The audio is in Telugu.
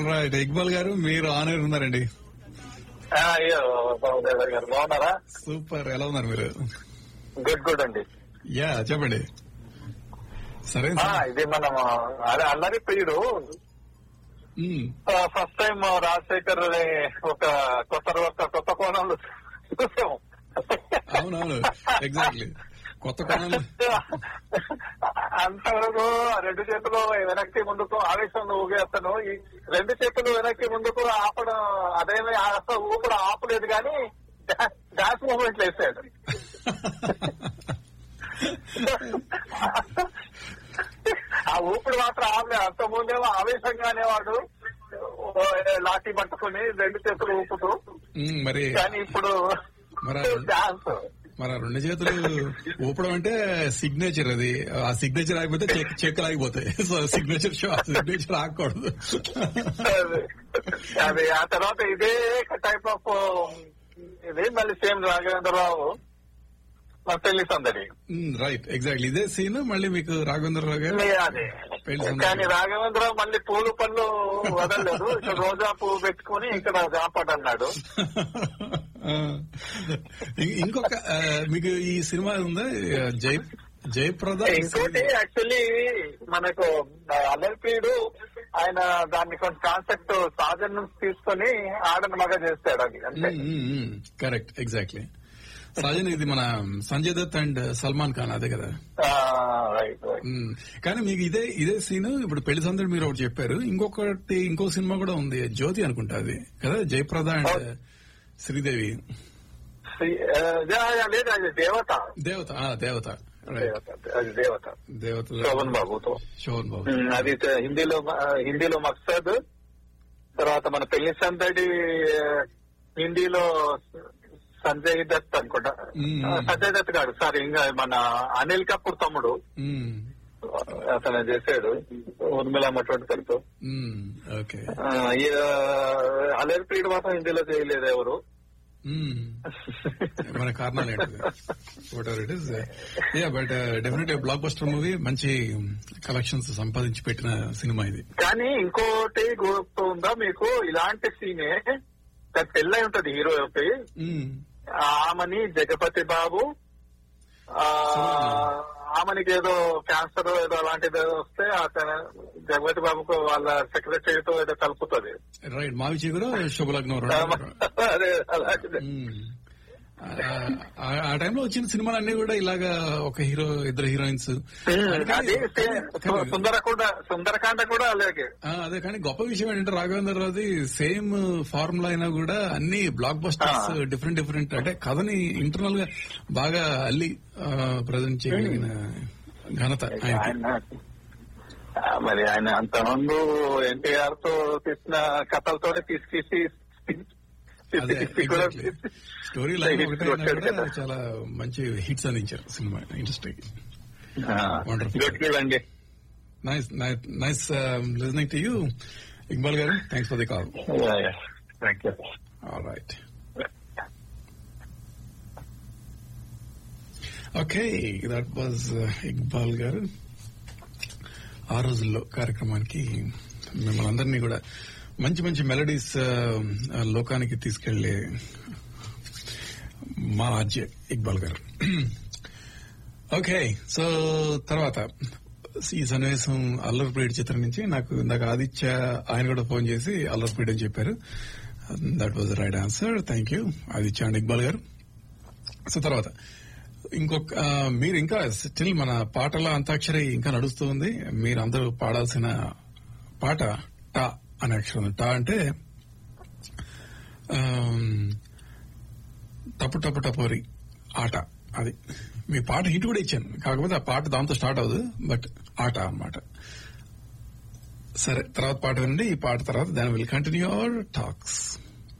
రైట్ ఇక్బాల్ గారు మీరు ఆనర్ ఉన్నారండి ఆ, అయ్యో బాబుదేవర్ గారు బాగున్నారా సూపర్ ఎలా ఉన్నారు మీరు గుడ్ గుడ్ అండి యా చెప్పండి సరే ఆ, ఇది మనం అదే అల్లరి ప్రియుడు మ్మ్. ఫస్ట్ టైం రాజశేఖర్ ని ఒక కొత్త ఒక కొత్త కోణంలో చూసాము అవునవును ఎగ్జాక్ట్లీ కొత్త కోణంలో అంతవరకు రెండు చేతులు వెనక్కి ముందుకు ఆవేశంలో ఊగేస్తాను ఈ రెండు చేతులు వెనక్కి ముందుకు ఆపడం అదేమి అసలు ఊపడం ఆపలేదు కానీ డాన్స్ మూమెంట్ వేసాడు ఆ ఊపిరి మాత్రం ఆపలే అంత ముందేమో ఆవేశంగా అనేవాడు ఓ, లాఠీ పట్టుకుని రెండు చేతులు ఊపుతూ మ్మ్, మరి కానీ ఇప్పుడు మరి డాన్స్ మరి ఆ రెండు చేతులు ఊపడం అంటే సిగ్నేచర్ అది ఆ సిగ్నేచర్ ఆగిపోతే చెక్ చెక్ ఆగిపోతాయి సో సిగ్నేచర్ షో సిగ్నేచర్ ఆగకూడదు అదే. అది ఆ తర్వాత ఇదే టైప్ ఆఫ్ ఇది మళ్ళీ సేమ్ రాఘవేంద్రరావు మా పెళ్లి సందడి రైట్ ఎగ్జాక్ట్లీ ఇదే సీన్ మళ్ళీ మీకు రాఘవేంద్రరావు గారు ఇదే అదే పెళ్లి సందడి. కానీ రాఘవేంద్రరావు మళ్ళీ పూలు పళ్ళు వదలలేదు ఇక్కడ రోజా పువ్వు పెట్టుకుని ఇక్కడ జాపట అన్నాడు ఆ, ఇం- ఇంకొక ఆ, మీకు ఈ సినిమా ఉందా జై జయప్రద ఇంకోటి యాక్చువల్లీ మనకు అల్లరిపీడు ఆయన దాన్ని కొంచెం కాన్సెప్ట్ సాజన్ నుంచి తీసుకొని ఆడని మగ చేస్తాడు అది అంటే కరెక్ట్ ఎగ్జాక్ట్లీ సజన్ ఇది మన సంజయ్ దత్ అండ్ సల్మాన్ ఖాన్ అదే కదా రైట్ రైట్ మ్మ్. కానీ మీకు ఇదే ఇదే సీన్ ఇప్పుడు పెళ్లి సందడి మీరు ఒకటి చెప్పారు ఇంకొకటి ఇంకో సినిమా కూడా ఉంది జ్యోతి అనుకుంటా అది కదా జయప్రద అండ్ శ్రీదేవి లేదు అది దేవత దేవత ఆ, దేవత రైట్ దేవత అది దేవత దేవత శోభన్ బాబుతో శోభన్ బాబు ఉమ్, అది త- హిందీలో ఆ, హిందీలో మక్సద్ తర్వాత మన పెళ్లి సందడి ఆ, హిందీలో సంజయ్ దత్ అనుకుంటా ఉమ్. ఆ, సంజయ్ దత్ కాదు సారీ ఇంకా మన అనిల్ కపూర్ తమ్ముడు మ్మ్. అతను చేశాడు ఉర్మిళ మటువంటి మ్మ్. ఓకే అలర్ పీరియడ్ మాత్రం హిందీలో చేయలేదు ఎవరు మ్మ్. మన కారణాలు ఏంటి whatever it is yeah but definite blockbuster movie మంచి కలెక్షన్స్ సంపాదించి పెట్టిన సినిమా ఇది కానీ ఇంకోటి గుర్తు ఉందా మీకు ఇలాంటి సీనే పెళ్ళై ఉంటది హీరోకి మ్మ్. ఆమెని జగపతి బాబు ఆ, ఆమెనికి ఏదో క్యాన్సర్ ఏదో అలాంటిది ఏదో వస్తే అతను జగపతి బాబుకు వాళ్ళ సెక్రటరీతో ఏదో కలుపుతుంది రైట్ మావి చిగురు శుభలగ్నం రెండు. అదే అలాంటిది మ్మ్. ఆ- ఆ- ఆ టైంలో వచ్చిన సినిమాలు అన్ని కూడా ఇలాగా ఒక హీరో ఇద్దరు హీరోయిన్స్ అది సే- సుందరకాండ సుందరకాండ కూడా అలాగే ఆ, అదే కానీ గొప్ప విషయం ఏంటంటే రాఘవేంద్ర రావుది సేమ్ ఫార్ములా అయినా కూడా అన్ని బ్లాక్ బస్టర్స్ డిఫరెంట్ డిఫరెంట్ అంటే కథని ఇంటర్నల్ గా బాగా అల్లి ప్రజెంట్ చేయగలిగిన ఘనత ఆయనకి ఆయన ఆ, మరి ఆయన అంత ముందు ఎన్టీఆర్ తో తీసిన కథలతోనే తీసుకేసి అదే ఎగ్జాక్ట్లీ స్టోరీ లైన్ ఒకటే అయినా వచ్చాడు కూడా కదా. చాలా మంచి హిట్స్ అందించారు సినిమా ఇండస్ట్రీకి Wonderful. గుడ్ అండి nice nice listening to you Iqbal garu thanks for the call thank you all right okay that was Iqbal garu ఆ రోజుల్లో కార్యక్రమానికి మిమ్మల్ని అందరినీ కూడా మంచి మంచి మెలడీస్ లోకానికి తీసుకెళ్లే మా ఆర్జే ఇక్బాల్ గారు ఓకే సో తర్వాత ఈ సన్నివేశం అల్లర్పీడ్ చిత్రం నుంచి నాకు ఇందాక ఆదిత్య ఆయన కూడా ఫోన్ చేసి అల్లర్పీడ్ అని చెప్పారు that was right answer thank you Aditya and Iqbal garu so తర్వాత ఇంకొక ఆ, మీరు ఇంకా స్టిల్ మన పాటల అంతాక్షరి ఇంకా నడుస్తూ ఉంది మీరు అందరూ పాడాల్సిన పాట టా అనే అక్షరం ఉంది. టా అంటే ఆమ్, టపు టపు టపోరి ఆట అది మీ పాట హిట్ కూడా ఇచ్చాను కాకపోతే ఆ పాట దాంతో స్టార్ట్ అవ్వదు బట్ ఆట అన్నమాట సరే తర్వాత పాట వినండి ఈ పాట తర్వాత దాని విల్ కంటిన్యూ అవర్ టాక్స్